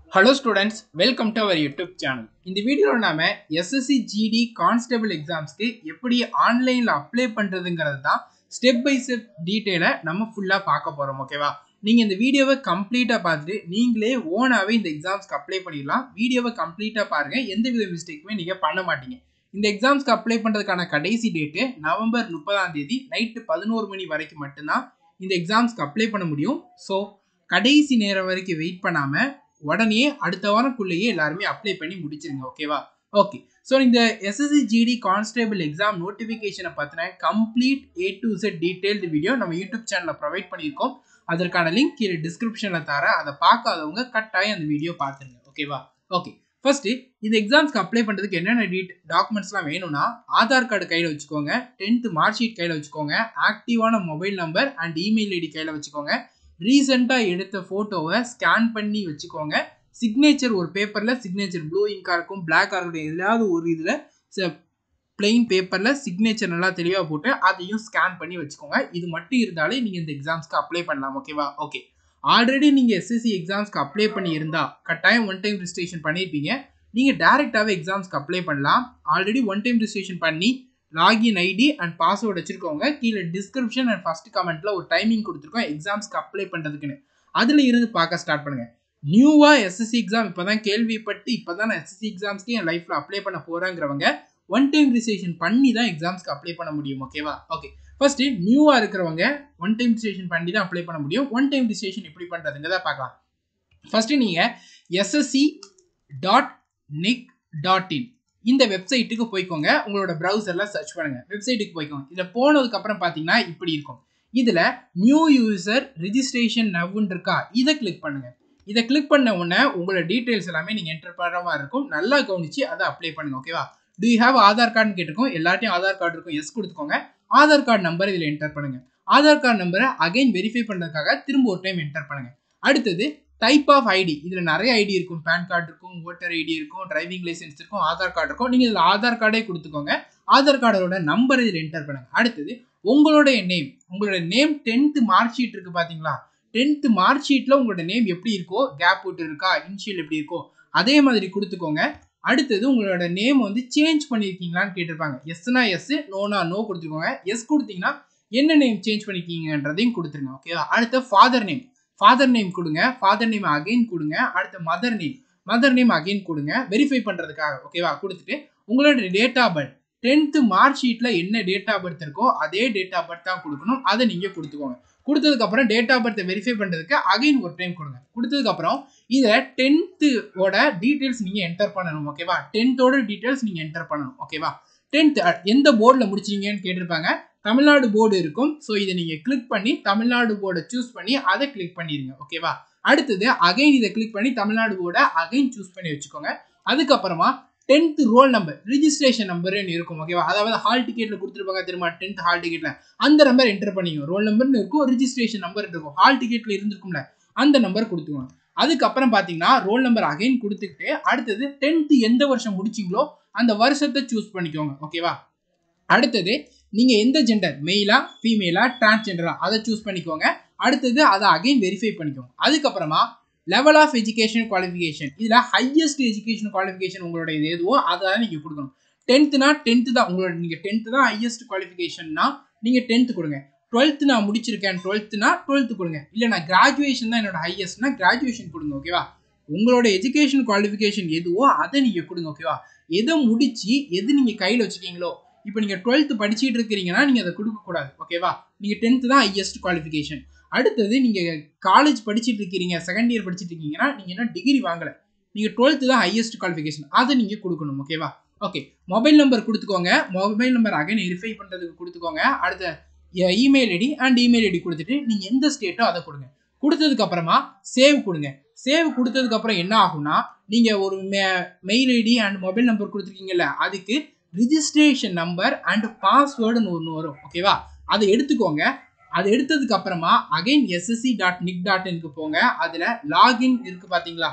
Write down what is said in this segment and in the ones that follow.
hello students welcome to our YouTube channel இந்த வீடியோவில் நாம எஸ்எஸ்சி ஜிடி கான்ஸ்டபிள் எக்ஸாம்ஸ்க்கு எப்படி ஆன்லைனில் அப்ளை பண்ணுறதுங்கிறது தான் ஸ்டெப் பை ஸ்டெப் டீட்டெயிலை நம்ம ஃபுல்லாக பார்க்க போகிறோம் ஓகேவா நீங்கள் இந்த வீடியோவை கம்ப்ளீட்டாக பார்த்துட்டு நீங்களே ஓனாகவே இந்த எக்ஸாம்ஸ்க்கு அப்ளை பண்ணிடலாம் வீடியோவை கம்ப்ளீட்டாக பாருங்கள் எந்த வித மிஸ்டேக்குமே நீங்கள் பண்ண மாட்டீங்க இந்த எக்ஸாம்ஸ்க்கு அப்ளை பண்ணுறதுக்கான கடைசி டேட்டு நவம்பர் முப்பதாம் தேதி நைட்டு பதினோரு மணி வரைக்கும் மட்டும்தான் இந்த எக்ஸாம்ஸ்க்கு அப்ளை பண்ண முடியும் ஸோ கடைசி நேரம் வரைக்கும் வெயிட் பண்ணாமல் உடனே அடுத்த வாரக்குள்ளேயே எல்லாருமே அப்ளை பண்ணி முடிச்சிருங்க ஓகேவா ஓகே ஸோ இந்த எஸ்எஸ்சி ஜிடி கான்ஸ்டேபிள் எக்ஸாம் நோட்டிஃபிகேஷனை பற்றின complete A to Z detailed video நம்ம யூடியூப் சேனலில் ப்ரொவைட் பண்ணியிருக்கோம் அதற்கான லிங்க் கீழே டிஸ்கிரிப்ஷனில் தரேன் அதை பார்க்காதவங்க கட்டாயம் அந்த வீடியோ பார்த்துருங்க ஓகேவா ஓகே ஃபர்ஸ்ட்டு இந்த எக்ஸாம்ஸ்க்கு அப்ளை பண்ணுறதுக்கு என்னென்ன டீட் டாக்குமெண்ட்ஸ்லாம் வேணும்னா ஆதார் கார்டு கையில் வச்சுக்கோங்க டென்த்து மார்க் ஷீட் கையில் வச்சுக்கோங்க ஆக்டிவான mobile number and email ID கையில் வச்சுக்கோங்க ரீசெண்டாக எடுத்த ஃபோட்டோவை ஸ்கேன் பண்ணி வச்சுக்கோங்க சிக்னேச்சர் ஒரு பேப்பரில் சிக்னேச்சர் ப்ளூ இங்காக இருக்கும் பிளாக்காக இருக்கட்டும் எதாவது ஒரு இதில் பிளெயின் பேப்பரில் சிக்னேச்சர் நல்லா தெளிவாக போட்டு அதையும் ஸ்கேன் பண்ணி வச்சுக்கோங்க இது மட்டும் இருந்தாலே நீங்கள் இந்த எக்ஸாம்ஸ்க்கு அப்ளை பண்ணலாம் ஓகேவா ஓகே ஆல்ரெடி நீங்கள் எஸ்எஸ்சி எக்ஸாம்ஸ்க்கு அப்ளை பண்ணி இருந்தால் கட்டாயம் ஒன் டைம் ரிஜிஸ்ட்ரேஷன் பண்ணியிருப்பீங்க நீங்கள் டேரெக்டாகவே எக்ஸாம்ஸ்க்கு அப்ளை பண்ணலாம் ஆல்ரெடி ஒன் டைம் ரிஜிஸ்ட்ரேஷன் பண்ணி லாகின் ஐடி அண்ட் பாஸ்வேர்டு வச்சுருக்கவங்க கீழே டிஸ்கிரிப்ஷன் அண்ட் ஃபஸ்ட் கமெண்ட்டில் ஒரு டைமிங் கொடுத்துருக்கோம் எக்ஸாம்ஸ்க்கு அப்ளை பண்ணுறதுக்குன்னு அதில் இருந்து பார்க்க ஸ்டார்ட் பண்ணுங்கள் நியூவாக எஸ்எஸ்சி எக்ஸாம் இப்போ தான் கேள்விப்பட்டு இப்போ தான் நான் எஸ்எஸ்சி எக்ஸாம்ஸ்க்கு என் லைஃப்பில் அப்ளை பண்ண போகிறேங்கிறவங்க ஒன் டைம் ரிஜிஸ்ட்ரேஷன் பண்ணி தான் எக்ஸாம்ஸ்க்கு அப்ளை பண்ண முடியும் ஓகேவா ஓகே ஃபர்ஸ்ட் நியூவாக இருக்கிறவங்க ஒன் டைம் ரிஜிஸ்ட்ரேஷன் பண்ணி தான் அப்ளை பண்ண முடியும் ஒன் டைம் ரிஜிஸ்ட்ரேஷன் எப்படி பண்ணுறதுங்கிறத பார்க்கலாம் ஃபர்ஸ்ட் நீங்கள் SSC dot nic dot in இந்த வெப்சைட்டுக்கு போய்க்கோங்க உங்களோட ப்ரௌசரில் சர்ச் பண்ணுங்கள் வெப்சைட்டுக்கு போய்க்கோங்க இதில் போனதுக்கப்புறம் பார்த்தீங்கன்னா இப்படி இருக்கும் இதில் நியூ யூசர் ரிஜிஸ்ட்ரேஷன் நவ்வுன்னு இருக்கா இதை கிளிக் பண்ணுங்கள் இதை கிளிக் பண்ண உடனே உங்களோட டீட்டெயில்ஸ் எல்லாமே நீங்கள் என்டர் பண்ணுற மாதிரி இருக்கும் நல்லா கவனிச்சு அதை அப்ளை பண்ணுங்க ஓகேவா டு யூ ஹேவ் ஆதார் கார்டுன்னு கேட்டிருக்கோம் எல்லாத்தையும் ஆதார் கார்டு இருக்கும் எஸ் கொடுத்துக்கோங்க ஆதார் கார்டு நம்பர் இதில் என்டர் பண்ணுங்க ஆதார் கார்டு நம்பரை அகைன் வெரிஃபை பண்ணுறதுக்காக திரும்ப ஒரு டைம் என்டர் பண்ணுங்க அடுத்தது டைப் ஆஃப் ஐடி இதில் நிறைய ஐடி இருக்கும் பேன் கார்டு இருக்கும் ஓட்டர் ஐடி இருக்கும் டிரைவிங் லைசன்ஸ் இருக்கும் ஆதார் கார்டு இருக்கும் நீங்கள் இதில் ஆதார் கார்டே கொடுத்துக்கோங்க ஆதார் கார்டோட நம்பர் இதில் என்டர் பண்ணுங்க அடுத்தது உங்களுடைய நேம் உங்களோட நேம் டென்த்து மார்க் ஷீட் இருக்குது பார்த்தீங்களா டென்த்து மார்க் ஷீட்டில் உங்களோட நேம் எப்படி இருக்கோ கேப் விட்டு இருக்கா இனிஷியல் எப்படி இருக்கோ அதே மாதிரி கொடுத்துக்கோங்க அடுத்தது உங்களோட நேம் வந்து சேஞ்ச் பண்ணியிருக்கீங்களான்னு கேட்டிருப்பாங்க எஸ்னா எஸ் நோனா நோ கொடுத்துருக்கோங்க எஸ் கொடுத்தீங்கன்னா என்ன நேம் சேஞ்ச் பண்ணிருக்கீங்கன்றதையும் கொடுத்துருங்க ஓகேவா அடுத்த ஃபாதர் நேம் ஃபாதர் நேம் கொடுங்க ஃபாதர் நேம் அகைன் கொடுங்க அடுத்த mother name mother name again கொடுங்க வெரிஃபை பண்ணுறதுக்காக ஓகேவா கொடுத்துட்டு உங்களோட date of birth tenth mark ஷீட்டில் என்ன டேட் ஆஃப் பர்த் இருக்கோ அதே டேட் ஆஃப் பர்த் தான் கொடுக்கணும் அதை நீங்கள் கொடுத்துக்கோங்க கொடுத்ததுக்கப்புறம் டேட் ஆஃப் பர்த்தை வெரிஃபை பண்ணுறதுக்கு அகைன் ஒரு டைம் கொடுங்க கொடுத்ததுக்கப்புறம் இதில் டென்த்தோட டீட்டெயில்ஸ் நீங்கள் என்டர் பண்ணணும் ஓகேவா டென்த்தோட டீட்டெயில்ஸ் நீங்கள் என்டர் பண்ணணும் ஓகேவா டென்த் எந்த போர்டில் முடிச்சிங்கன்னு கேட்டிருப்பாங்க தமிழ்நாடு போர்டு இருக்கும் ஸோ இதை நீங்கள் கிளிக் பண்ணி தமிழ்நாடு போர்டை சூஸ் பண்ணி அதை கிளிக் பண்ணிடுங்க ஓகேவா அடுத்தது அகைன் இதை கிளிக் பண்ணி தமிழ்நாடு போர்டை அகைன் சூஸ் பண்ணி வச்சுக்கோங்க அதுக்கப்புறமா டென்த் ரோல் நம்பர் ரிஜிஸ்ட்ரேஷன் நம்பர்னு இருக்கும் ஓகேவா அதாவது ஹால் டிக்கெட்ல கொடுத்துருப்பாங்க தெரியுமா டென்த் ஹால் டிக்கெட்ல அந்த நம்பர் என்டர் பண்ணிக்கோ ரோல் நம்பர்னு இருக்கும் ரிஜிஸ்ட்ரேஷன் நம்பர் இருக்கும் ஹால் டிக்கெட்ல இருந்திருக்கும்ல அந்த நம்பர் கொடுத்துக்கோங்க அதுக்கப்புறம் பார்த்தீங்கன்னா ரோல் நம்பர் அகைன் கொடுத்துக்கிட்டு அடுத்தது டென்த்து எந்த வருஷம் முடிச்சிங்களோ அந்த வருஷத்தை சூஸ் பண்ணிக்கோங்க ஓகேவா அடுத்தது நீங்கள் எந்த ஜெண்டர் மெயிலா ஃபீமேலா டிரான்ஸ்ஜெண்டரா அதை சூஸ் பண்ணிக்கோங்க அடுத்தது அதை அகைன் வெரிஃபை பண்ணிக்கோங்க அதுக்கப்புறமா லெவல் ஆஃப் எஜுகேஷன் குவாலிஃபிகேஷன் இதில் ஹையஸ்ட் எஜுகேஷன் குவாலிஃபிகேஷன் உங்களோட இது எதுவோ அதை தான் நீங்கள் கொடுக்கணும் டென்த்துனா டென்த்து தான் உங்களோட நீங்கள் டென்த்து தான் ஹையஸ்ட் குவாலிஃபிகேஷன்னா நீங்கள் டென்த்து கொடுங்க டுவெல்த்து நான் முடிச்சிருக்கேன் டுவெல்த்துனா டுவெல்த்து கொடுங்க இல்லை நான் கிராஜுவேஷன் தான் என்னோட ஹையஸ்ட்னா கிராஜுவேஷன் கொடுங்க ஓகேவா உங்களோட எஜுகேஷன் குவாலிஃபிகேஷன் எதுவோ அதை நீங்கள் கொடுங்க ஓகேவா எதை முடிச்சு எது நீங்கள் கையில் வச்சுக்கீங்களோ இப்போ நீங்கள் டுவெல்த்து படிச்சுட்டு இருக்கிறீங்கன்னா நீங்கள் அதை கொடுக்கக்கூடாது ஓகேவா நீங்கள் டென்த்து தான் ஹையஸ்ட் குவாலிஃபிகேஷன் அடுத்தது நீங்கள் காலேஜ் படிச்சுட்டு இருக்கிறீங்க செகண்ட் இயர் படிச்சுட்டு இருக்கீங்கன்னா நீங்கள் என்ன டிகிரி வாங்கலை நீங்கள் டுவெல்த்து தான் ஹையஸ்ட் குவாலிஃபிகேஷன் அதை நீங்கள் கொடுக்கணும் ஓகேவா ஓகே மொபைல் நம்பர் கொடுத்துக்கோங்க மொபைல் நம்பர் அகைன் வெரிஃபை பண்ணுறதுக்கு கொடுத்துக்கோங்க அடுத்த email ID and email ID கொடுத்துட்டு நீங்கள் எந்த ஸ்டேட்டோ அதை கொடுங்க கொடுத்ததுக்கு அப்புறமா சேவ் கொடுங்க சேவ் கொடுத்ததுக்கு அப்புறம் என்ன ஆகும்னா நீங்கள் ஒரு மெ mail ID and mobile number கொடுத்துருக்கீங்கல்ல அதுக்கு ரிஜிஸ்ட்ரேஷன் நம்பர் அண்ட் பாஸ்வேர்டுன்னு ஒன்று வரும் ஓகேவா அதை எடுத்துக்கோங்க அது எடுத்ததுக்கு அப்புறமா again SSC dot nic dot இன்க்கு போங்க அதில் லாகின் இருக்கு பார்த்தீங்களா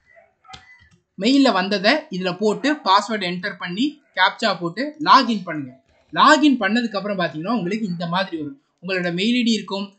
மெயிலில் வந்ததை இதில் போட்டு பாஸ்வேர்டு என்டர் பண்ணி கேப்சா போட்டு லாகின் பண்ணுங்க லாகின் பண்ணதுக்கு அப்புறம் பார்த்தீங்கன்னா உங்களுக்கு இந்த மாதிரி வரும் உங்களோட மெயில் ஐடி இருக்கும்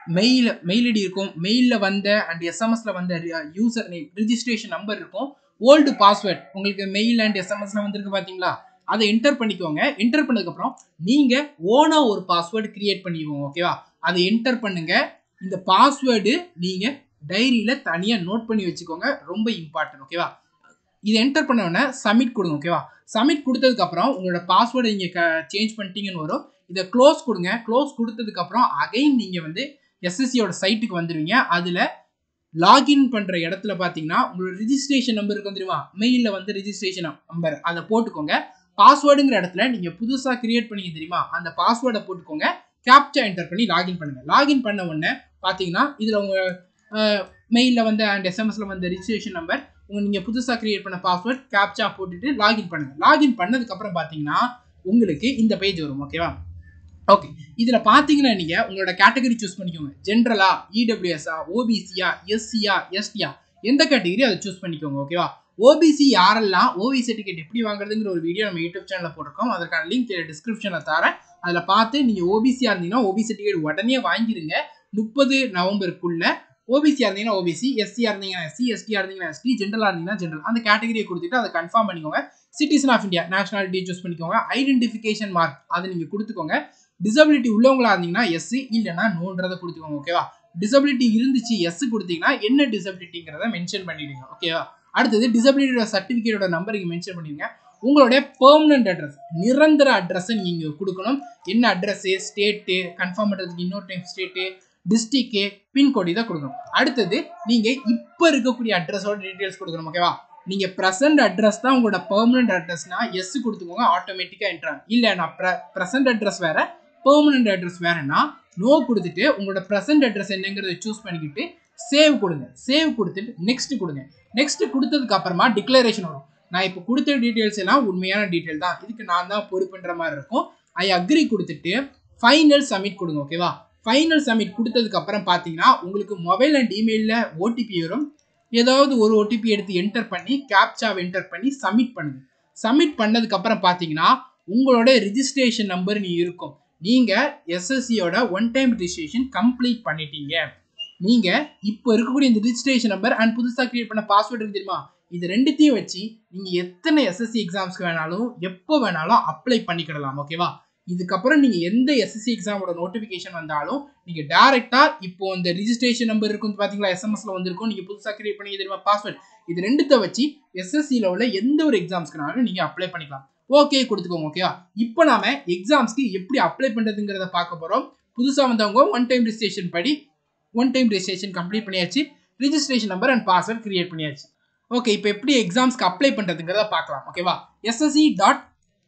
மெயில் மெயில் ஐடி இருக்கும் மெயிலில் வந்த அண்ட் எஸ்எம்எஸ்ல வந்த யூசர் நேம் ரிஜிஸ்ட்ரேஷன் நம்பர் இருக்கும் ஓல்டு பாஸ்வேர்ட் உங்களுக்கு மெயில் அண்ட் எஸ்எம்எஸ்ல வந்திருக்கு பார்த்தீங்களா அதை என்டர் பண்ணிக்கோங்க என்டர் பண்ணதுக்கப்புறம் நீங்கள் ஓனாக ஒரு பாஸ்வேர்டு கிரியேட் பண்ணிக்கோங்க ஓகேவா அதை என்டர் பண்ணுங்க இந்த பாஸ்வேர்டு நீங்கள் டைரியில் தனியாக நோட் பண்ணி வச்சுக்கோங்க ரொம்ப இம்பார்ட்டன்ட் ஓகேவா இதை என்டர் பண்ண உடனே சப்மிட் கொடுங்க ஓகேவா சப்மிட் கொடுத்ததுக்கப்புறம் உங்களோட பாஸ்வேர்டை நீங்கள் சேஞ்ச் பண்ணிட்டீங்கன்னு வரும் இதை க்ளோஸ் கொடுங்க க்ளோஸ் கொடுத்ததுக்கப்புறம் அகைன் நீங்கள் வந்து எஸ்எஸ்சியோட சைட்டுக்கு வந்துடுவீங்க அதில் லாகின் பண்ணுற இடத்துல பார்த்தீங்கன்னா உங்களோட ரிஜிஸ்ட்ரேஷன் நம்பர் இருக்கும் தெரியுமா மெயிலில் வந்து ரிஜிஸ்ட்ரேஷன் நம்பர் அதை போட்டுக்கோங்க பாஸ்வேர்டுங்கிற இடத்துல நீங்கள் புதுசாக கிரியேட் பண்ணி தெரியுமா அந்த பாஸ்வேர்டை போட்டுக்கோங்க கேப்சா என்டர் பண்ணி லாகின் பண்ணுங்கள் லாகின் பண்ண உடனே பார்த்தீங்கன்னா இதில் உங்கள் மெயிலில் வந்து அண்ட் எஸ்எம்எஸ்ல வந்த ரிஜிஸ்ட்ரேஷன் நம்பர் உங்கள் நீங்கள் புதுசாக கிரியேட் பண்ண பாஸ்வேர்ட் கேப்சா போட்டுட்டு லாகின் பண்ணுங்கள் லாகின் பண்ணதுக்கப்புறம் பார்த்தீங்கன்னா உங்களுக்கு இந்த பேஜ் வரும் ஓகேவா ஓகே இதில் பார்த்தீங்கன்னா நீங்கள் உங்களோட கேட்டகரி சூஸ் பண்ணிக்கோங்க ஜென்ரலா இடபிள்யூஎஸ்ஆ ஓபிசியா எஸ்சியா எஸ்டியா எந்த கேட்டகரி அதை சூஸ் பண்ணிக்கோங்க ஓகேவா ஓபிசி யாரெல்லாம் ஓபி சர்டிஃபிகேட் எப்படி வாங்குறதுங்கிற ஒரு வீடியோ நம்ம யூடியூப் சேனலில் போட்டிருக்கோம் அதற்கான லிங்க் டிஸ்கிரிப்ஷனில் தரேன் அதில் பார்த்து நீங்கள் ஓபிசியாக இருந்தீங்கன்னா ஓபி சர்டிஃபிகேட் உடனே வாங்கிடுங்க முப்பது நவம்பருக்குள்ள ஓபிசியாக இருந்தீங்கன்னா ஓபிசி எஸ்சியாக இருந்தீங்கன்னா எஸ்சி எஸ்டியாக இருந்தீங்கன்னா எஸ்டி ஜென்ரலாக இருந்தீங்கன்னா ஜென்ரல் அந்த கேட்டகரியை கொடுத்துட்டு அதை கன்ஃபார்ம் பண்ணிக்கோங்க citizen of India nationality choose பண்ணிக்கோங்க ஐடென்டிஃபிகேஷன் மார்க் அதை நீங்கள் கொடுத்துக்கோங்க டிசபிலிட்டி உள்ளவங்களா இருந்தீங்கன்னா எஸ் இல்லைன்னா நோன்றதை கொடுத்துக்கோங்க ஓகேவா டிசபிலிட்டி இருந்துச்சு எஸ் கொடுத்தீங்கன்னா என்ன டிசபிலிட்டிங்கிறத மென்ஷன் பண்ணிடுங்க ஓகேவா அடுத்தது டிசபிலிட்டியோட சர்டிஃபிகேட்டோட நம்பர் இங்கே மென்ஷன் பண்ணிடுங்க உங்களுடைய பெர்மனன்ட் அட்ரஸ் நிரந்தர அட்ரஸை நீங்கள் கொடுக்கணும் என்ன அட்ரஸு ஸ்டேட்டு கன்ஃபார்ம் பண்ணுறதுக்கு இன்னொரு டைம் ஸ்டேட்டு டிஸ்ட்ரிக்டு பின்கோடு இதை கொடுக்கணும் அடுத்தது நீங்கள் இப்போ இருக்கக்கூடிய அட்ரஸோட டீட்டெயில்ஸ் கொடுக்கணும் ஓகேவா நீங்கள் ப்ரெசன்ட் அட்ரஸ் தான் உங்களோட பெர்மனன்ட் அட்ரஸ்னா எஸ் கொடுத்துக்கோங்க ஆட்டோமேட்டிக்காக என்ட்ரான் இல்லை நான் ப்ர ப்ரெசன்ட் அட்ரஸ் வேற பெர்மனன்ட் அட்ரஸ் வேறனா நோ கொடுத்துட்டு உங்களோட ப்ரெசன்ட் அட்ரஸ் என்னங்கிறத சூஸ் பண்ணிக்கிட்டு சேவ் கொடுங்க சேவ் கொடுத்துட்டு நெக்ஸ்ட் கொடுங்க நெக்ஸ்ட் கொடுத்ததுக்கு அப்புறமா டிக்ளரேஷன் வரும் நான் இப்போ கொடுத்த டீட்டெயில்ஸ் எல்லாம் உண்மையான டீட்டெயில் தான் இதுக்கு நான் தான் பொறுப்புன்ற மாதிரி இருக்கும் ஐ அக்ரி கொடுத்துட்டு ஃபைனல் சப்மிட் கொடுங்க ஓகேவா ஃபைனல் சப்மிட் கொடுத்ததுக்கு அப்புறம் பார்த்தீங்கன்னா உங்களுக்கு மொபைல் அண்ட் இமெயிலில் ஓடிபி வரும் ஏதாவது ஒரு ஓடிபி எடுத்து என்டர் பண்ணி கேப்சாவை என்டர் பண்ணி சப்மிட் பண்ணுங்க சப்மிட் பண்ணதுக்கு அப்புறம் பார்த்தீங்கன்னா உங்களோட ரிஜிஸ்ட்ரேஷன் நம்பர் நீ இருக்கும் நீங்கள் எஸ்எஸ்சியோட ஒன் டைம் ரிஜிஸ்ட்ரேஷன் கம்ப்ளீட் பண்ணிட்டீங்க நீங்கள் இப்போ இருக்கக்கூடிய இந்த ரிஜிஸ்ட்ரேஷன் நம்பர் அண்ட் புதுசாக கிரியேட் பண்ண பாஸ்வேர்டு இருக்கு தெரியுமா இது ரெண்டுத்தையும் வச்சு நீங்கள் எத்தனை எஸ்எஸ்சி எக்ஸாம்ஸ்க்கு வேணாலும் எப்போ வேணாலும் அப்ளை பண்ணிக்கிடலாம் ஓகேவா இதுக்கப்புறம் நீங்கள் எந்த எஸ்எஸ்சி எக்ஸாமோட நோட்டிஃபிகேஷன் வந்தாலும் நீங்கள் டேரெக்டாக இப்போ இந்த ரிஜிஸ்ட்ரேஷன் நம்பர் இருக்கும் பார்த்தீங்களா எஸ்எம்எஸ்ல வந்திருக்கும் நீங்கள் புதுசாக கிரியேட் பண்ணி தெரியுமா பாஸ்வேர்ட் இது ரெண்டுத்த வச்சு எஸ்எஸ்சியில் உள்ள எந்த ஒரு எக்ஸாம்ஸ்க்குனாலும் நீங்கள் அப்ளை பண்ணிக்கலாம் ஓகே கொடுத்துக்கோங்க ஓகேவா இப்போ நாம எக்ஸாம்ஸ்க்கு எப்படி அப்ளை பண்ணுறதுங்கிறத பார்க்க போகிறோம் புதுசாக வந்தவங்க ஒன் டைம் ரிஜிஸ்ட்ரேஷன் படி ஒன் டைம் ரிஜிஸ்ட்ரேஷன் கம்ப்ளீட் பண்ணியாச்சு registration number and password create பண்ணியாச்சு ஓகே இப்போ எப்படி எக்ஸாம்ஸ்க்கு அப்ளை பண்ணுறதுங்கிறத பார்க்கலாம் ஓகேவா SSC dot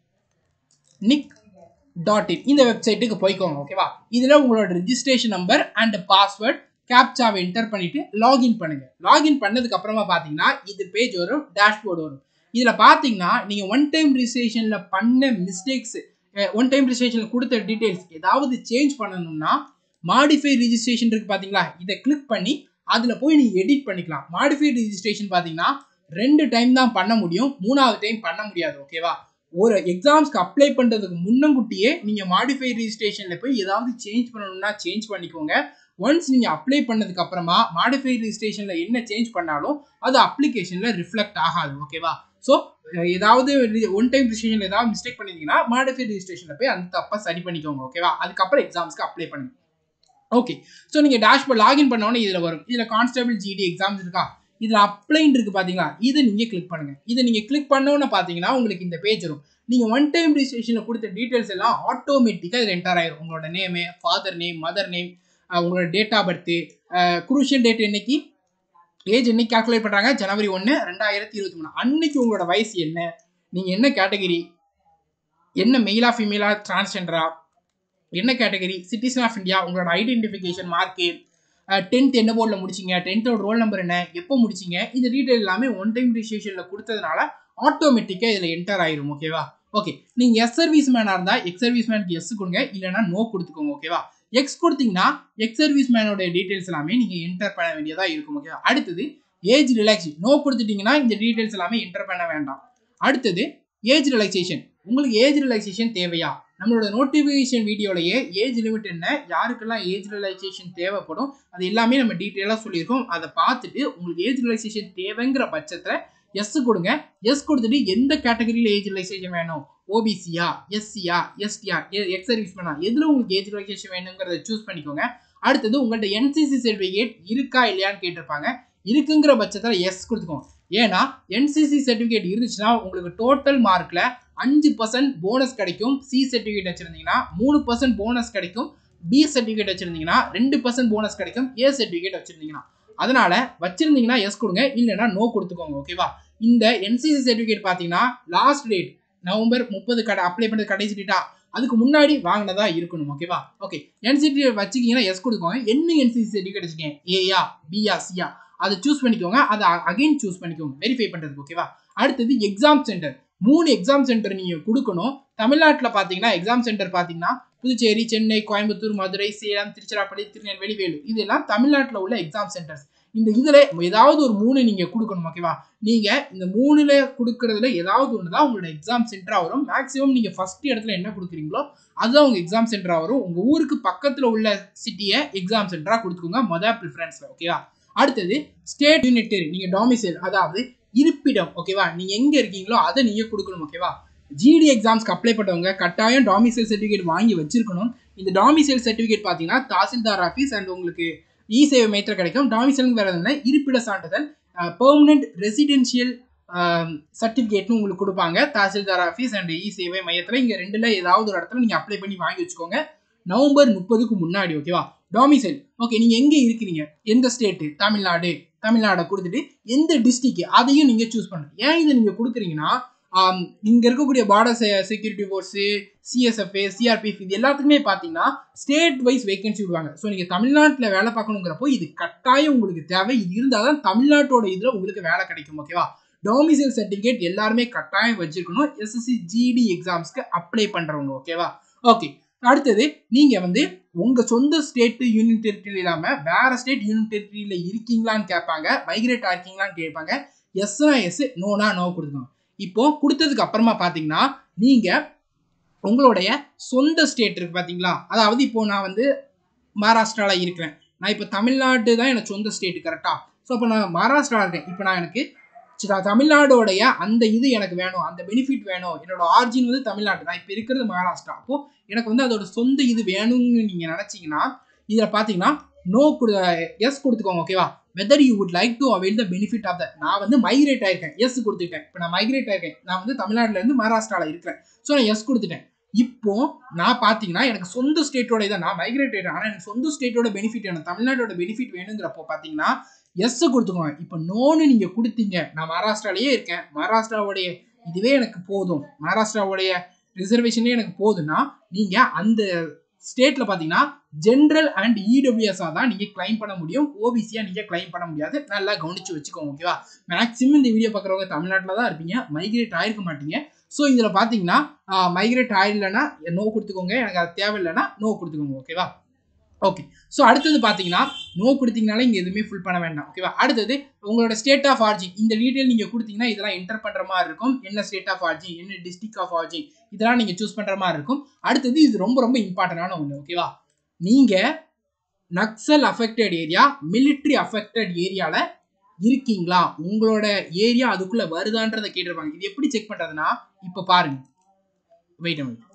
nic dot in இந்த வெப்சைட்டுக்கு போய்க்கோங்க ஓகேவா இதில் உங்களோட ரிஜிஸ்ட்ரேஷன் நம்பர் அண்ட் பாஸ்வேர்ட் கேப்சாவை என்டர் பண்ணிட்டு லாகின் பண்ணுங்க லாகின் பண்ணதுக்கு அப்புறமா பார்த்தீங்கன்னா இது பேஜ் வரும் டேஷ்போர்டு வரும் இதில் பார்த்தீங்கன்னா நீங்கள் ஒன் டைம் ரிஜிஸ்ட்ரேஷனில் பண்ண மிஸ்டேக்ஸ் ஒன் டைம் ரிஜிஸ்ட்ரேஷனில் கொடுத்த டீட்டெயில்ஸ் ஏதாவது சேஞ்ச் பண்ணணும்னா மாடிஃபை ரிஜிஸ்ட்ரேஷன் இருக்கு பார்த்தீங்களா இதை கிளிக் பண்ணி அதில் போய் நீங்கள் எடிட் பண்ணிக்கலாம் மாடிஃபை ரிஜிஸ்ட்ரேஷன் பார்த்தீங்கன்னா ரெண்டு டைம் தான் பண்ண முடியும் மூணாவது டைம் பண்ண முடியாது ஓகேவா ஒரு எக்ஸாம்ஸ்க்கு அப்ளை பண்ணுறதுக்கு முன்னங்குட்டியே நீங்கள் மாடிஃபை ரிஜிஸ்ட்ரேஷனில் போய் ஏதாவது சேஞ்ச் பண்ணணும்னா சேஞ்ச் பண்ணிக்கோங்க ஒன்ஸ் நீங்கள் அப்ளை பண்ணதுக்கு அப்புறமா மாடிஃபை ரிஜிஸ்ட்ரேஷனில் என்ன சேஞ்ச் பண்ணாலும் அது அப்ளிகேஷனில் ரிஃப்ளெக்ட் ஆகாது ஓகேவா ஸோ ஏதாவது ஒன் டைம் ரிஜிஸ்ட்ரேஷனில் ஏதாவது மிஸ்டேக் பண்ணியிருந்தீங்கன்னா மாடிஃபை ரிஜிஸ்ட்ரேஷனில் போய் அந்த தப்பை சரி பண்ணிக்கோங்க ஓகேவா அதுக்கப்புறம் எக்ஸாம்ஸ்க்கு அப்ளை பண்ணுங்க ஓகே ஸோ நீங்கள் டேஷ்போர்ட் லாகின் பண்ணோன்னே இதில் வரும் இதில் கான்ஸ்டபிள் ஜிடி எக்ஸாம்ஸ் இருக்கா இதில் அப்ளைன் இருக்கு பார்த்தீங்களா இதை நீங்கள் கிளிக் பண்ணுங்க இதை நீங்கள் கிளிக் பண்ணோன்னு பார்த்தீங்கன்னா உங்களுக்கு இந்த பேஜ் வரும் நீங்கள் ஒன் டைம் ரிஜிஸ்ட்ரேஷனில் கொடுத்த டீட்டெயில்ஸ் எல்லாம் ஆட்டோமேட்டிக்காக இதில் என்டர் ஆயிரும் உங்களோட name father name mother name உங்களோட date of birth crucial date என்னைக்கு ஏஜ் என்னைக்கு கால்குலேட் பண்ணுறாங்க ஜனவரி ஒன்று ரெண்டாயிரத்தி இருபத்தி மூணு அன்னைக்கு உங்களோட வயசு என்ன நீங்கள் என்ன கேட்டகரி என்ன மெயிலா ஃபீமேலா டிரான்ஸ்ஜெண்டரா என்ன கேட்டகரி சிட்டிசன் ஆஃப் இந்தியா உங்களோட ஐடென்டிஃபிகேஷன் மார்க்கு டென்த் என்ன போர்டில் முடிச்சிங்க டென்த்தோட ரோல் நம்பர் என்ன எப்போ முடிச்சிங்க இந்த டீட்டெயில் எல்லாமே ஒன் டைம் ரிஜிஸ்ட்ரேஷனில் கொடுத்ததுனால ஆட்டோமேட்டிக்காக இதில் என்டர் ஆயிரும் ஓகேவா ஓகே நீங்கள் எஸ் சர்வீஸ் மேனாக இருந்தால் எக்ஸ் சர்வீஸ் மேனுக்கு எஸ் கொடுங்க இல்லைனா நோ கொடுத்துக்கோங்க ஓகேவா எக்ஸ் கொடுத்தீங்கன்னா எக்ஸ் சர்வீஸ் மேனோட டீட்டெயில்ஸ் எல்லாமே நீங்கள் என்டர் பண்ண வேண்டியதாக இருக்கும் ஓகேவா அடுத்தது ஏஜ் ரிலாக்ஸேஷன் நோ கொடுத்துட்டீங்கன்னா இந்த டீட்டெயில்ஸ் எல்லாமே என்டர் பண்ண வேண்டாம் அடுத்தது ஏஜ் ரிலாக்ஸேஷன் உங்களுக்கு ஏஜ் ரிலாக்ஸேஷன் தேவையா நம்மளோட நோட்டிஃபிகேஷன் வீடியோலயே ஏஜ் லிமிட் என்ன யாருக்கெல்லாம் ஏஜ் ரிலாக்சேஷன் தேவைப்படும் அது எல்லாமே நம்ம டீட்டெயிலாக சொல்லியிருக்கோம் அதை பார்த்துட்டு உங்களுக்கு ஏஜ் ரிலாக்சேஷன் தேவைங்கிற பட்சத்தில் எஸ் கொடுங்க எஸ் கொடுத்துட்டு எந்த கேட்டகரியில் ஏஜ் ரிலாக்சேஷன் வேணும் ஓபிசியா எஸ்சியா எஸ்டியா எக்ஸ் சர்வீஸ் பண்ணா எதில் உங்களுக்கு ஏஜ் ரிலாக்சேஷன் வேணுங்கிறத சூஸ் பண்ணிக்கோங்க அடுத்தது உங்கள்கிட்ட என்சிசி சர்டிஃபிகேட் இருக்கா இல்லையான்னு கேட்டிருப்பாங்க இருக்குங்கிற பட்சத்தில் எஸ் கொடுத்துக்கோங்க ஏன்னா என்சிசி சர்டிஃபிகேட் இருந்துச்சுன்னா உங்களுக்கு டோட்டல் மார்க்கில் அஞ்சு பர்சன்ட் போனஸ் கிடைக்கும் சி சர்டிஃபிகேட் வச்சுருந்தீங்கன்னா மூணு பர்சன்ட் போனஸ் கிடைக்கும் பி சர்டிஃபிகேட் வச்சுருந்தீங்கன்னா ரெண்டு பர்சன்ட் போனஸ் கிடைக்கும் ஏ சர்டிஃபிகேட் வச்சுருந்தீங்கன்னா அதனால வச்சிருந்தீங்கன்னா எஸ் கொடுங்க இல்லைன்னா நோ கொடுத்துக்கோங்க ஓகேவா இந்த என்சிசி சர்டிஃபிகேட் பார்த்தீங்கன்னா லாஸ்ட் டேட் நவம்பர் முப்பது கடை அப்ளை பண்ணுறது கடைசி டேட்டா அதுக்கு முன்னாடி வாங்கினதா இருக்கணும் ஓகேவா ஓகே என்சிசி வச்சுக்கிங்கன்னா எஸ் கொடுக்கோங்க என்ன என்சிசி சர்டிஃபிகேட் வச்சுக்கேன் ஏயா பியா சியா அதை சூஸ் பண்ணிக்கோங்க அதை அகைன் சூஸ் பண்ணிக்கோங்க வெரிஃபை பண்ணுறதுக்கு ஓகேவா அடுத்தது எக்ஸாம் சென்டர் மூணு எக்ஸாம் சென்டர் நீங்கள் கொடுக்கணும் தமிழ்நாட்டில் பார்த்தீங்கன்னா எக்ஸாம் சென்டர் பார்த்தீங்கன்னா புதுச்சேரி சென்னை கோயம்புத்தூர் மதுரை சேலம் திருச்சிராப்பள்ளி திருநெல்வேலி வேலூர் இதெல்லாம் தமிழ்நாட்டில் உள்ள எக்ஸாம் சென்டர்ஸ் இந்த இதில் ஏதாவது ஒரு மூணு நீங்கள் கொடுக்கணும் ஓகேவா நீங்கள் இந்த மூணுல கொடுக்கறதுல ஏதாவது ஒன்று தான் உங்களோட எக்ஸாம் சென்டராக வரும் மேக்ஸிமம் நீங்கள் ஃபஸ்ட் இடத்துல என்ன கொடுக்குறீங்களோ அதுதான் உங்கள் எக்ஸாம் சென்டராக வரும் உங்கள் ஊருக்கு பக்கத்தில் உள்ள சிட்டியை எக்ஸாம் சென்டராக கொடுத்துக்கோங்க மொதல் ப்ரிஃபரன்ஸில் ஓகேவா அடுத்தது ஸ்டேட் யூனிட்டரி நீங்கள் டாமிசைல் அதாவது இருப்பிடம் ஓகேவா நீங்கள் எங்கே இருக்கீங்களோ அதை நீங்கள் கொடுக்கணும் ஓகேவா ஜிடி எக்ஸாம்ஸ்க்கு அப்ளை பண்ணவங்க கட்டாயம் டாமிசைல் சர்டிஃபிகேட் வாங்கி வச்சிருக்கணும் இந்த டாமிசைல் சர்டிஃபிகேட் பார்த்தீங்கன்னா தாசில்தார் ஆஃபீஸ் அண்ட் உங்களுக்கு இ சேவை மையத்தில் கிடைக்கும் டாமிசைல் வேறு என்ன இருப்பிட சான்றிதழ் பெர்மனன்ட் ரெசிடென்ஷியல் சர்டிஃபிகேட்னு உங்களுக்கு கொடுப்பாங்க தாசில்தார் ஆஃபீஸ் அண்ட் இ சேவை மையத்தில் இங்கே ரெண்டில் ஏதாவது ஒரு இடத்துல நீங்கள் அப்ளை பண்ணி வாங்கி வச்சுக்கோங்க நவம்பர் முப்பதுக்கு முன்னாடி ஓகேவா டாமிசைல் ஓகே நீங்கள் எங்கே இருக்கிறீங்க எந்த ஸ்டேட்டு தமிழ்நாடு தமிழ்நாடை கொடுத்துட்டு எந்த டிஸ்ட்ரிக்ட் அதையும் நீங்கள் சூஸ் பண்ணுங்க ஏன் இதை நீங்கள் கொடுக்குறீங்கன்னா இங்கே இருக்கக்கூடிய border security force CSF CRPF இது எல்லாத்துக்குமே பார்த்தீங்கன்னா ஸ்டேட் வைஸ் வேகன்சி விடுவாங்க ஸோ நீங்கள் தமிழ்நாட்டில் வேலை பார்க்கணுங்கிறப்போ இது கட்டாயம் உங்களுக்கு தேவை இது இருந்தால் தான் தமிழ்நாட்டோட இதில் உங்களுக்கு வேலை கிடைக்கும் ஓகேவா டாமிசைல் சர்டிஃபிகேட் எல்லாருமே கட்டாயம் வச்சிருக்கணும் எஸ்எஸ்சி ஜிடி எக்ஸாம்ஸ்க்கு அப்ளை பண்ணுறவங்க ஓகேவா ஓகே அடுத்தது நீங்கள் வந்து உங்கள் சொந்த ஸ்டேட்டு யூனியன் டெரிட்டரி இல்லாமல் வேறு ஸ்டேட் யூனியன் டெரிட்டரியில் இருக்கீங்களான்னு கேட்பாங்க மைக்ரேட் ஆயிருக்கீங்களான்னு கேட்பாங்க எஸ்னா எஸ் நோனா நோ கொடுக்கணும் இப்போ கொடுத்ததுக்கு அப்புறமா பார்த்தீங்கன்னா நீங்கள் உங்களுடைய சொந்த ஸ்டேட் இருக்குது பார்த்தீங்களா அதாவது இப்போ நான் வந்து மகாராஷ்டிராவில் இருக்கிறேன் நான் இப்போ தமிழ்நாடு தான் எனக்கு சொந்த ஸ்டேட்டு கரெக்டாக ஸோ இப்போ நான் மகாராஷ்டிரா இருக்கேன் இப்போ நான் எனக்கு தமிழ்நாடோடைய அந்த இது எனக்கு வேணும் அந்த பெனிஃபிட் வேணும் என்னோட ஆர்ஜின் வந்து தமிழ்நாடு நான் இப்போ இருக்கிறது மகாராஷ்டிரா அப்போ எனக்கு வந்து அதோட சொந்த இது வேணும்னு நீங்கள் நினச்சிங்கன்னா இதில் பார்த்தீங்கன்னா நோ கொடு எஸ் கொடுத்துக்கோங்க ஓகேவா whether you would like to avail the benefit of the non வந்து மைக்ரேட் ஆயிருக்கேன் எஸ் கொடுத்துட்டேன் இப்போ நான் மைக்ரேட் ஆயிருக்கேன் நான் வந்து தமிழ்நாட்டிலேருந்து மகாராஷ்டிராவில் இருக்கிறேன் ஸோ நான் எஸ் கொடுத்துட்டேன் இப்போ நான் பார்த்தீங்கன்னா எனக்கு சொந்த ஸ்டேட்டோட இதை நான் மைக்ரேட் ஆயிட்டேன் ஆனால் எனக்கு சொந்த ஸ்டேட்டோட பெனிஃபிட் வேணும் தமிழ்நாட்டோட பெனிஃபிட் வேணுங்கிறப்போ பார்த்தீங்கன்னா எஸ் கொடுத்துக்கோங்க இப்போ நோன்னு நீங்கள் கொடுத்தீங்க நான் மகாராஷ்டிராலேயே இருக்கேன் மகாராஷ்டிராவுடைய இதுவே எனக்கு போதும் மகாராஷ்டிராவுடைய ரிசர்வேஷனே எனக்கு போதுன்னா நீங்கள் அந்த ஸ்டேட்டில் பார்த்தீங்கன்னா ஜென்ரல் அண்ட் இடபிள்யூஎஸ்ஆ தான் நீங்கள் கிளைம் பண்ண முடியும் ஓபிசியாக நீங்கள் கிளைம் பண்ண முடியாது நல்லா கவனிச்சு வச்சுக்கோங்க ஓகேவா மேக்ஸிமம் இந்த வீடியோ பார்க்குறவங்க தமிழ்நாட்டில் தான் இருப்பீங்க மைக்ரேட் ஆயிருக்க மாட்டீங்க ஸோ இதில் பார்த்தீங்கன்னா மைக்ரேட் ஆயிடலைன்னா நோ கொடுத்துக்கோங்க எனக்கு அது தேவையில்லைன்னா நோ கொடுத்துக்கோங்க ஓகேவா ஓகே ஸோ அடுத்தது பார்த்தீங்கன்னா நோ கொடுத்தீங்கனால இங்கே எதுவுமே ஃபுல் பண்ண வேண்டாம் ஓகேவா அடுத்தது உங்களோட ஸ்டேட் ஆஃப் ஆர்ஜின் இந்த டீட்டெயில் நீங்கள் கொடுத்தீங்கன்னா இதெல்லாம் என்டர் பண்ணுற மாதிரி இருக்கும் என்ன ஸ்டேட் ஆஃப் ஆர்ஜின் என்ன டிஸ்ட்ரிக் ஆஃப் ஆர்ஜின் இதெல்லாம் நீங்கள் சூஸ் பண்ணுற மாதிரி இருக்கும் அடுத்தது இது ரொம்ப ரொம்ப இம்பார்ட்டண்டான ஒன்று ஓகேவா நீங்கள் Naxal affected area military affected ஏரியாவில் இருக்கீங்களா உங்களோட ஏரியா அதுக்குள்ளே வருதான்றதை கேட்டிருப்பாங்க இது எப்படி செக் பண்ணுறதுன்னா இப்போ பாருங்க வெயிட் வெயிட்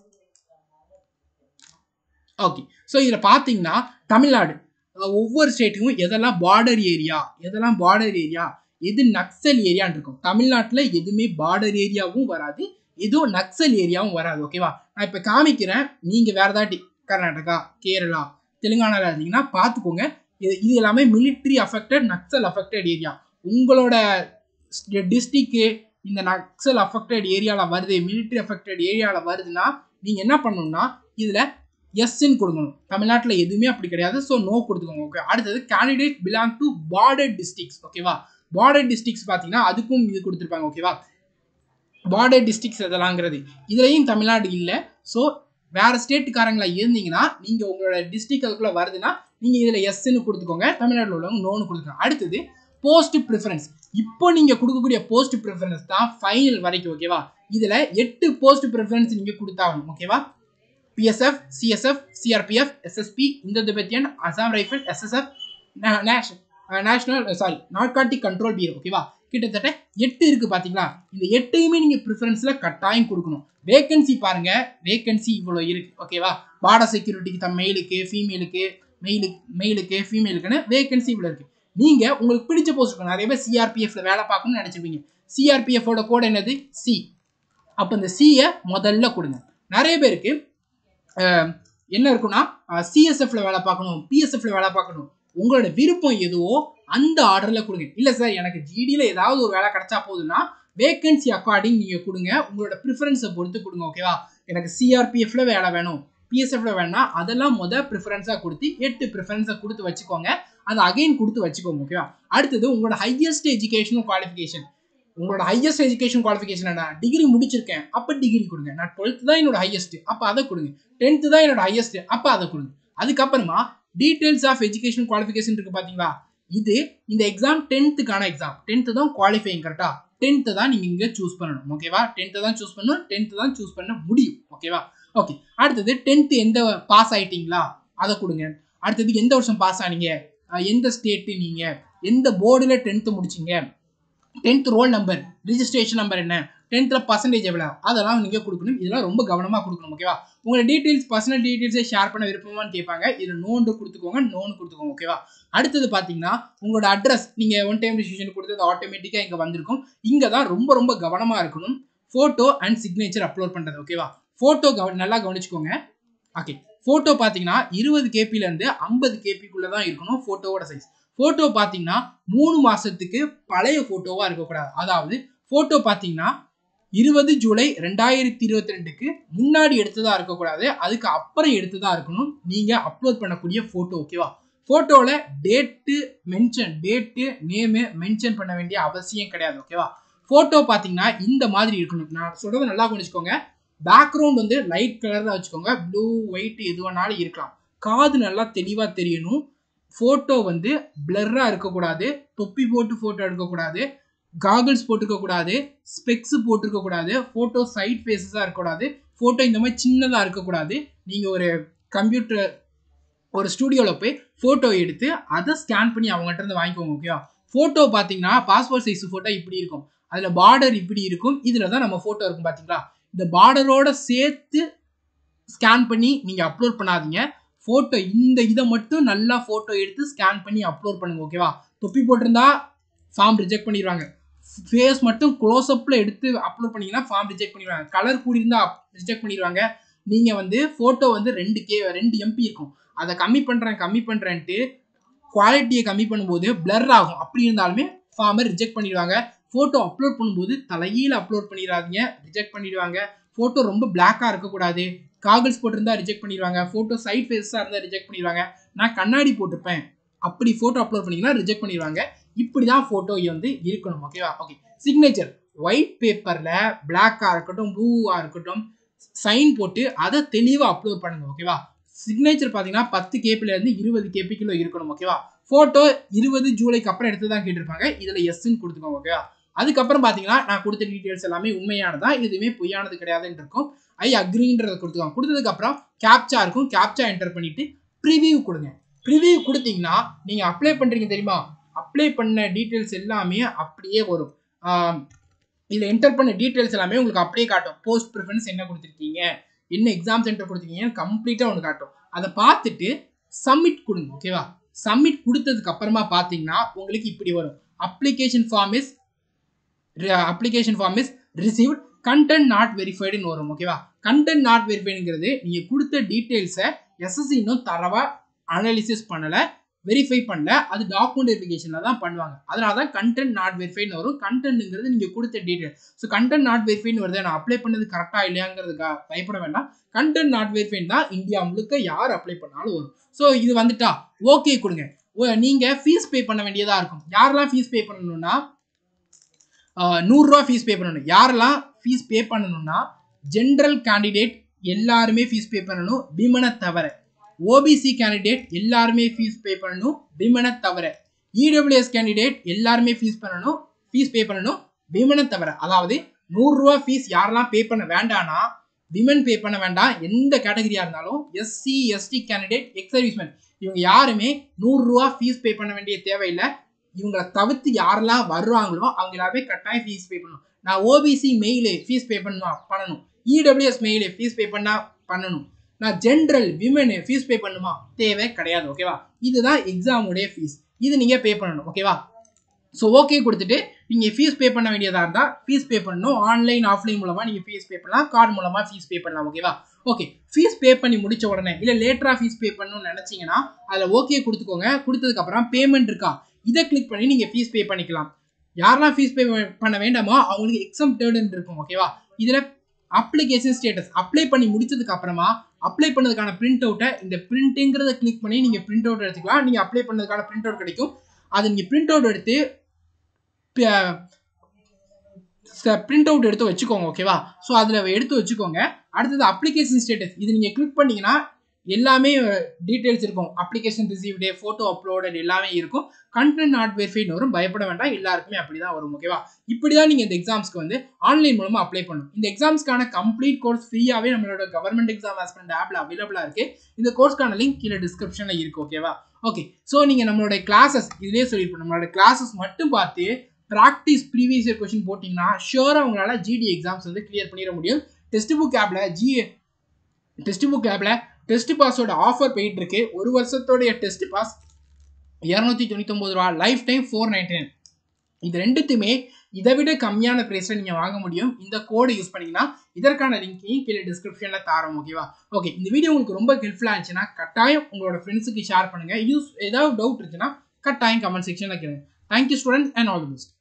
ஓகே ஸோ இதில் பார்த்தீங்கன்னா தமிழ்நாடு ஒவ்வொரு ஸ்டேட்டுக்கும் எதெல்லாம் பார்டர் ஏரியா எதெல்லாம் பார்டர் ஏரியா எது நக்சல் ஏரியான்னு இருக்கும் தமிழ்நாட்டில் எதுவுமே பார்டர் ஏரியாவும் வராது எதுவும் நக்சல் ஏரியாவும் வராது ஓகேவா நான் இப்போ காமிக்கிறேன் நீங்கள் வேறு ஏதாட்டி கர்நாடகா கேரளா தெலுங்கானாவில் இருந்தீங்கன்னா பார்த்துக்கோங்க இது இது எல்லாமே military affected Naxal affected area உங்களோட டிஸ்ட்ரிக்கு இந்த நக்சல் அஃபெக்டட் ஏரியாவில் வருது மிலிட்ரி அஃபெக்டட் ஏரியாவில் வருதுன்னா நீங்கள் என்ன பண்ணணும்னா இதில் எஸ்ன்னு கொடுக்கணும் தமிழ்நாட்டில் எதுவுமே அப்படி கிடையாது ஸோ நோ கொடுத்துக்கோங்க ஓகே அடுத்தது candidate belong to border districts ஓகேவா பார்டர் டிஸ்ட்ரிக்ஸ் பார்த்தீங்கன்னா அதுக்கும் இது கொடுத்துருப்பாங்க ஓகேவா பார்டர் டிஸ்ட்ரிக்ஸ் எதெல்லாங்கிறது இதுலேயும் தமிழ்நாடு இல்லை ஸோ வேறு ஸ்டேட்டுக்காரங்களா இருந்தீங்கன்னா நீங்கள் உங்களோட டிஸ்ட்ரிக் அதுக்குள்ளே வருதுன்னா நீங்கள் இதில் எஸ்ன்னு கொடுத்துக்கோங்க தமிழ்நாட்டில் உள்ளவங்க நோன்னு கொடுத்துக்கோங்க அடுத்தது போஸ்ட் ப்ரிஃபரன்ஸ் இப்போ நீங்கள் கொடுக்கக்கூடிய போஸ்ட் ப்ரிஃபரன்ஸ் தான் ஃபைனல் வரைக்கும் ஓகேவா இதில் எட்டு போஸ்ட் ப்ரிஃபரன்ஸ் நீங்கள் கொடுத்தாகணும் ஓகேவா பிஎஸ்எஃப் சிஎஸ்எஃப் சிஆர்பிஎஃப் எஸ்எஸ்பி இந்த பெத்தியன் Assam rifle SSF national sorry narcotic control bureau ஓகேவா கிட்டத்தட்ட எட்டு இருக்கு பாத்தீங்களா இந்த எட்டையுமே நீங்க ப்ரிஃபரன்ஸ்ல கட்டாயம் கொடுக்கணும் வேகன்சி பாருங்க வேகன்சி இவ்வளோ இருக்கு ஓகேவா பார்டர் செக்யூரிட்டிக்கு தம் மெயிலுக்கு ஃபீமேலுக்கு மெயிலுக்கு மெயிலுக்கு ஃபீமேலுக்குன்னு வேகன்சி இவ்வளோ இருக்கு நீங்க உங்களுக்கு பிடிச்ச போஸ்ட் இருக்கும் நிறைய பேர் சிஆர்பிஎஃப்ல வேலை பார்க்கணும்னு நினைச்சிருப்பீங்க சிஆர்பிஎஃபோட கோட் என்னது சி அப்போ இந்த சியை முதல்ல கொடுங்க நிறைய பேருக்கு என்ன இருக்குன்னா சிஎஸ்எஃப்ல வேலை பார்க்கணும் பிஎஸ்எஃப்ல வேலை பார்க்கணும் உங்களோட விருப்பம் எதுவோ அந்த ஆர்டர்ல கொடுங்க இல்லை சார் எனக்கு ஜிடியில் ஏதாவது ஒரு வேலை கிடைச்சா போதுன்னா வேகன்சி அக்கார்டிங் நீங்கள் கொடுங்க உங்களோட ப்ரிஃபரன்ஸை பொறுத்து கொடுங்க ஓகேவா எனக்கு சிஆர்பிஎஃப்ல வேலை வேணும் பிஎஸ்எஃப்ல வேணா அதெல்லாம் மொதல் ப்ரிஃபரன்ஸாக கொடுத்து எட்டு ப்ரிஃபரன்ஸை கொடுத்து வச்சுக்கோங்க அதை அகைன் கொடுத்து வச்சுக்கோங்க ஓகேவா அடுத்தது உங்களோட ஹையஸ்ட் எஜுகேஷனும் குவாலிஃபிகேஷன் உங்களோட ஹையஸ்ட் எஜுகேஷன் குவாலிஃபிகேஷன் என்ன டிகிரி முடிச்சிருக்கேன் அப்போ டிகிரி கொடுங்க நான் டுவெல்த் தான் என்னோட ஹையஸ்ட் அப்போ அதை கொடுங்க டென்த்து தான் என்னோட ஹையஸ்ட் அப்போ அதை கொடுங்க அதுக்கப்புறமா டீடைல்ஸ் ஆஃப் எஜுகேஷன் குவாலிஃபிகேஷன் இருக்கு பார்த்தீங்களா இது இந்த எக்ஸாம் டென்த்துக்கான எக்ஸாம் டென்த்து தான் குவாலிஃபைங் கரெக்டா டென்த்து தான் நீங்கள் இங்கே சூஸ் பண்ணணும் ஓகேவா டென்த்து தான் சூஸ் பண்ணணும் டென்த்து தான் சூஸ் பண்ண முடியும் ஓகேவா ஓகே அடுத்தது டென்த்து எந்த பாஸ் ஆயிட்டீங்களா அதை கொடுங்க அடுத்தது எந்த வருஷம் பாஸ் ஆனீங்க எந்த ஸ்டேட்டு நீங்கள் எந்த போர்டில் டென்த்து முடிச்சிங்க tenth roll number registration number என்ன டென்த்தில் பர்சன்டேஜ் எவ்வளோ அதெல்லாம் நீங்கள் கொடுக்கணும் இதெல்லாம் ரொம்ப கவனமாக கொடுக்கணும் ஓகேவா உங்களோட டீட்டெயில்ஸ் பர்சனல் டீட்டெயில்ஸை ஷேர் பண்ண விருப்பமான்னு கேட்பாங்க இதில் நோண்டு கொடுத்துக்கோங்க நோன்னு கொடுத்துக்கோங்க ஓகேவா அடுத்தது பார்த்தீங்கன்னா உங்களோட அட்ரஸ் நீங்கள் ஒன் டைம் ரிஜிஸ்ட்ரேஷன் கொடுத்தது ஆட்டோமேட்டிக்காக இங்கே வந்திருக்கும் இங்கே தான் ரொம்ப ரொம்ப கவனமாக இருக்கணும் ஃபோட்டோ அண்ட் சிக்னேச்சர் அப்லோட் பண்ணுறது ஓகேவா ஃபோட்டோ கவ நல்லா கவனிச்சுக்கோங்க ஓகே ஃபோட்டோ பார்த்தீங்கன்னா இருபது கேபிலேருந்து ஐம்பது கேபிக்குள்ளே தான் இருக்கணும் ஃபோட்டோவோட சைஸ் ஃபோட்டோ பார்த்தீங்கன்னா மூணு மாதத்துக்கு பழைய ஃபோட்டோவாக இருக்கக்கூடாது அதாவது ஃபோட்டோ பார்த்தீங்கன்னா இருபது ஜூலை ரெண்டாயிரத்தி இருபத்தி ரெண்டுக்கு முன்னாடி எடுத்ததாக இருக்கக்கூடாது அதுக்கு அப்புறம் எடுத்ததாக இருக்கணும் நீங்கள் அப்லோட் பண்ணக்கூடிய ஃபோட்டோ ஓகேவா ஃபோட்டோவில் date mention date name mention பண்ண வேண்டிய அவசியம் கிடையாது ஓகேவா ஃபோட்டோ பார்த்தீங்கன்னா இந்த மாதிரி இருக்கணும் நான் சொல்கிறத நல்லா கவனிச்சுக்கோங்க பேக்ரவுண்ட் வந்து லைட் கலரில் வச்சுக்கோங்க ப்ளூ ஒயிட் எது வேணாலும் இருக்கலாம் காது நல்லா தெளிவாக தெரியணும் ஃபோட்டோ வந்து பிளர்ராக இருக்கக்கூடாது தொப்பி போட்டு ஃபோட்டோ எடுக்கக்கூடாது காகிள்ஸ் போட்டுக்கக்கூடாது ஸ்பெக்ஸ் போட்டிருக்கக்கூடாது ஃபோட்டோ சைட் ஃபேஸஸாக இருக்கக்கூடாது ஃபோட்டோ இந்த மாதிரி சின்னதாக இருக்கக்கூடாது நீங்கள் ஒரு கம்ப்யூட்டர் ஒரு ஸ்டூடியோவில் போய் ஃபோட்டோ எடுத்து அதை ஸ்கேன் பண்ணி அவங்ககிட்ட இருந்து வாங்கிக்கோங்க ஓகேவா ஃபோட்டோ பார்த்தீங்கன்னா பாஸ்போர்ட் சைஸ் ஃபோட்டோ இப்படி இருக்கும் அதில் பார்டர் இப்படி இருக்கும் இதில் தான் நம்ம ஃபோட்டோ இருக்கும் பார்த்தீங்களா இந்த பார்டரோட சேர்த்து ஸ்கேன் பண்ணி நீங்கள் அப்லோட் பண்ணாதீங்க ஃபோட்டோ இந்த இதை மட்டும் நல்லா ஃபோட்டோ எடுத்து ஸ்கேன் பண்ணி அப்லோட் பண்ணுங்க ஓகேவா தொப்பி போட்டிருந்தா ஃபார்ம் ரிஜெக்ட் பண்ணிடுவாங்க ஃபேஸ் மட்டும் க்ளோஸ்அப்பில் எடுத்து அப்லோட் பண்ணிங்கன்னா ஃபார்ம் ரிஜெக்ட் பண்ணிடுவாங்க கலர் கூடியிருந்தா ரிஜெக்ட் பண்ணிடுவாங்க நீங்கள் வந்து ஃபோட்டோ வந்து ரெண்டு கே ரெண்டு எம்பி இருக்கும் அதை கம்மி பண்ணுறேன் கம்மி பண்ணுறேன்ட்டு குவாலிட்டியை கம்மி பண்ணும்போது பிளர் ஆகும் அப்படி இருந்தாலுமே ஃபார்மை ரிஜெக்ட் பண்ணிடுவாங்க ஃபோட்டோ அப்லோட் பண்ணும்போது தலையில் அப்லோட் பண்ணிடாதீங்க ரிஜெக்ட் பண்ணிடுவாங்க ஃபோட்டோ ரொம்ப பிளாக்காக இருக்கக்கூடாது காகிள்ஸ் போட்டிருந்தா ரிஜெக்ட் பண்ணிடுவாங்க ஃபோட்டோ சைட் ஃபேஸாக இருந்தால் ரிஜெக்ட் பண்ணிடுவாங்க நான் கண்ணாடி போட்டிருப்பேன் அப்படி ஃபோட்டோ அப்லோட் பண்ணிங்கன்னா ரிஜெக்ட் பண்ணிடுவாங்க இப்படி தான் ஃபோட்டோ வந்து இருக்கணும் ஓகேவா ஓகே சிக்னேச்சர் ஒயிட் பேப்பரில் பிளாக்காக இருக்கட்டும் ப்ளூவாக இருக்கட்டும் சைன் போட்டு அதை தெளிவாக அப்லோட் பண்ணுங்க ஓகேவா சிக்னேச்சர் பார்த்தீங்கன்னா பத்து கேபிலேருந்து இருபது கேபிக்குள்ள இருக்கணும் ஓகேவா ஃபோட்டோ இருபது ஜூலைக்கு அப்புறம் எடுத்து தான் கேட்டிருப்பாங்க இதில் எஸ்ன்னு கொடுத்துக்கோங்க ஓகேவா அதுக்கப்புறம் பார்த்தீங்கன்னா நான் கொடுத்த டீட்டெயில்ஸ் எல்லாமே உண்மையானதா எதுவுமே பொய்யானது கிடையாதுன்னு இருக்கும் ஐ அக்ரின்றதை கொடுத்துக்கோங்க கொடுத்ததுக்கப்புறம் கேப்சா இருக்கும் கேப்சா என்டர் பண்ணிட்டு ப்ரிவியூ கொடுங்க ப்ரிவியூ கொடுத்தீங்கன்னா நீங்கள் அப்ளை பண்ணுறீங்க தெரியுமா அப்ளை பண்ண டீட்டெயில்ஸ் எல்லாமே அப்படியே வரும் இதில் என்டர் பண்ண டீட்டெயில்ஸ் எல்லாமே உங்களுக்கு அப்படியே காட்டும் போஸ்ட் ப்ரிஃபரன்ஸ் என்ன கொடுத்துருக்கீங்க என்ன எக்ஸாம் சென்டர் கொடுத்துருக்கீங்க கம்ப்ளீட்டாக ஒன்று காட்டும் அதை பார்த்துட்டு சப்மிட் கொடுங்க ஓகேவா சப்மிட் கொடுத்ததுக்கு அப்புறமா பார்த்தீங்கன்னா உங்களுக்கு இப்படி வரும் application form is application form is received content not வெரிஃபைடுன்னு வரும் ஓகேவா கண்டென்ட் நாட் வெரிஃபைடுங்கிறது நீங்கள் கொடுத்த டீட்டெயில்ஸை எஸ்எஸ்சி இன்னும் தரவாக அனாலிசிஸ் பண்ணலை வெரிஃபை பண்ணல அது டாக்குமெண்ட் வெரிஃபிகேஷனில் தான் பண்ணுவாங்க அதனால தான் கண்டென்ட் நாட் வெரிஃபைன்னு வரும் கண்டென்ட்ங்கிறது நீங்கள் கொடுத்த டீட்டெயில் ஸோ கண்டென்ட் நாட் வெரிஃபைன்னு வருது நான் அப்ளை பண்ணது கரெக்டாக இல்லையாங்கிறதுக்காக பயப்பட வேண்டாம் கண்டென்ட் நாட் வெரிஃபைன் தான் இந்தியா முழுக்க யார் அப்ளை பண்ணாலும் வரும் ஸோ இது வந்துட்டா ஓகே கொடுங்க நீங்கள் ஃபீஸ் பே பண்ண வேண்டியதாக இருக்கும் யாரெல்லாம் ஃபீஸ் பே பண்ணணும்னா நூறுரூவா ஃபீஸ் பே பண்ணணும் யாரெல்லாம் ஃபீஸ் பே பண்ணணும்னா ஜென்ரல் கேண்டிடேட் எல்லாருமே ஃபீஸ் பே பண்ணணும் விமனை தவிர ஓபிசி கேண்டிடேட் எல்லாருமே ஃபீஸ் பே பண்ணணும் விமனை தவிர இடபிள்யூஎஸ் கேண்டிடேட் எல்லாருமே ஃபீஸ் பண்ணணும் ஃபீஸ் பே பண்ணணும் விமனை தவிர அதாவது நூறுரூவா ஃபீஸ் யாரெல்லாம் பே பண்ண வேண்டாம்னா விமன் பே பண்ண வேண்டாம் எந்த கேட்டகரியாக இருந்தாலும் SC ST candidate ex serviceman இவங்க யாருமே நூறுரூவா ஃபீஸ் பே பண்ண வேண்டிய தேவையில்லை இவங்களை தவிர்த்து யாரெல்லாம் வருவாங்களோ அவங்க எல்லாமே கட்டாயம் ஃபீஸ் பே பண்ணணும் நான் ஓபிசி மெயிலு ஃபீஸ் பே பண்ணுவா பண்ணணும் இடபிள்யூஎஸ் மெயிலு ஃபீஸ் பே பண்ணா பண்ணணும் நான் ஜென்ரல் விமனு ஃபீஸ் பே பண்ணுமா தேவை கிடையாது ஓகேவா இதுதான் எக்ஸாமுடைய ஃபீஸ் இது நீங்கள் பே பண்ணணும் ஓகேவா ஸோ ஓகே கொடுத்துட்டு நீங்கள் ஃபீஸ் பே பண்ண வேண்டியதாக இருந்தால் ஃபீஸ் பே பண்ணணும் ஆன்லைன் ஆஃப்லைன் மூலமாக நீங்கள் ஃபீஸ் பே பண்ணலாம் கார்டு மூலமாக ஃபீஸ் பே பண்ணலாம் ஓகேவா ஓகே ஃபீஸ் பே பண்ணி முடிச்ச உடனே இல்லை லேட்டராக ஃபீஸ் பே பண்ணணும்னு நினச்சிங்கன்னா அதில் ஓகே கொடுத்துக்கோங்க கொடுத்ததுக்கப்புறம் பேமெண்ட் இருக்கா இதை கிளிக் பண்ணி நீங்கள் ஃபீஸ் பே பண்ணிக்கலாம் யாரெல்லாம் ஃபீஸ் பே பண்ண வேண்டாமோ அவங்களுக்கு எக்ஸம்டேடுன்னு இருக்கும் ஓகேவா இதில் அப்ளிகேஷன் ஸ்டேட்டஸ் அப்ளை பண்ணி முடிச்சதுக்கு அப்புறமா அப்ளை பண்ணதுக்கான பிரிண்ட் அவுட்டை இந்த பிரிண்ட்டுங்கிறத கிளிக் பண்ணி நீங்கள் பிரிண்ட் அவுட் எடுத்துக்கலாம் நீங்கள் அப்ளை பண்ணதுக்கான பிரிண்ட் அவுட் கிடைக்கும் அதை நீங்கள் பிரிண்ட் அவுட் எடுத்து பிரிண்ட் அவுட் எடுத்து வச்சுக்கோங்க ஓகேவா ஸோ அதில் எடுத்து வச்சுக்கோங்க அடுத்தது அப்ளிகேஷன் ஸ்டேட்டஸ் இது நீங்கள் கிளிக் பண்ணீங்கன்னா எல்லாமே டீட்டெயில்ஸ் இருக்கும் அப்ளிகேஷன் ரிசீவ்டு ஃபோட்டோ அப்லோடட் எல்லாமே இருக்கும் கண்டென்ட் நாட் வெரிஃபைட் வரும் பயப்பட வேண்டாம் எல்லாருக்குமே அப்படி தான் வரும் ஓகேவா இப்படி தான் நீங்கள் இந்த எக்ஸாம்ஸ்க்கு வந்து ஆன்லைன் மூலமாக அப்ளை பண்ணணும் இந்த எக்ஸாம்ஸ்க்கான கம்ப்ளீட் கோர்ஸ் ஃப்ரீயாகவே நம்மளோட கவர்மெண்ட் எக்ஸாம் ஆஸ்பெண்ட் ஆப்பில் அவைலபிளாக இருக்குது இந்த கோர்ஸ்க்கான லிங்க் கீழே டிஸ்கிரிப்ஷனில் இருக்குது ஓகேவா ஓகே ஸோ நீங்கள் நம்மளோட கிளாஸஸ் இதுலேயே சொல்லியிருப்போம் நம்மளோட கிளாஸஸ் மட்டும் பார்த்து ப்ராக்டிஸ் ப்ரீவியஸ் இயர் கொஷின் போட்டிங்கன்னா ஷியோராக உங்களால் ஜிடி எக்ஸாம்ஸ் வந்து கிளியர் பண்ணிட முடியும் டெஸ்ட் புக் ஆப்பில் ஜி டெஸ்ட் புக் ஆப்பில் டெஸ்ட் பாஸோட ஆஃபர் போயிட்டு இருக்கு ஒரு வருஷத்தோடைய டெஸ்ட் பாஸ் இரநூத்தி தொண்ணூத்தொம்பது ரூபா life time four ninety nine இது ரெண்டுத்துமே இதை விட கம்மியான ப்ரைஸில் நீங்கள் வாங்க முடியும் இந்த கோடை யூஸ் பண்ணிங்கன்னா இதற்கான லிங்க்கையும் கீழே டிஸ்கிரிப்ஷனில் தாரோம் ஓகேவா ஓகே இந்த வீடியோ உங்களுக்கு ரொம்ப ஹெல்ப்ஃபுல்லாக இருந்துச்சுன்னா கட்டாயம் உங்களோட ஃப்ரெண்ட்ஸுக்கு ஷேர் பண்ணுங்கள் யூஸ் ஏதாவது டவுட் இருந்துச்சுன்னா கட்டாயம் கமெண்ட் செக்ஷனில் கேளுங்க thank you students and all the best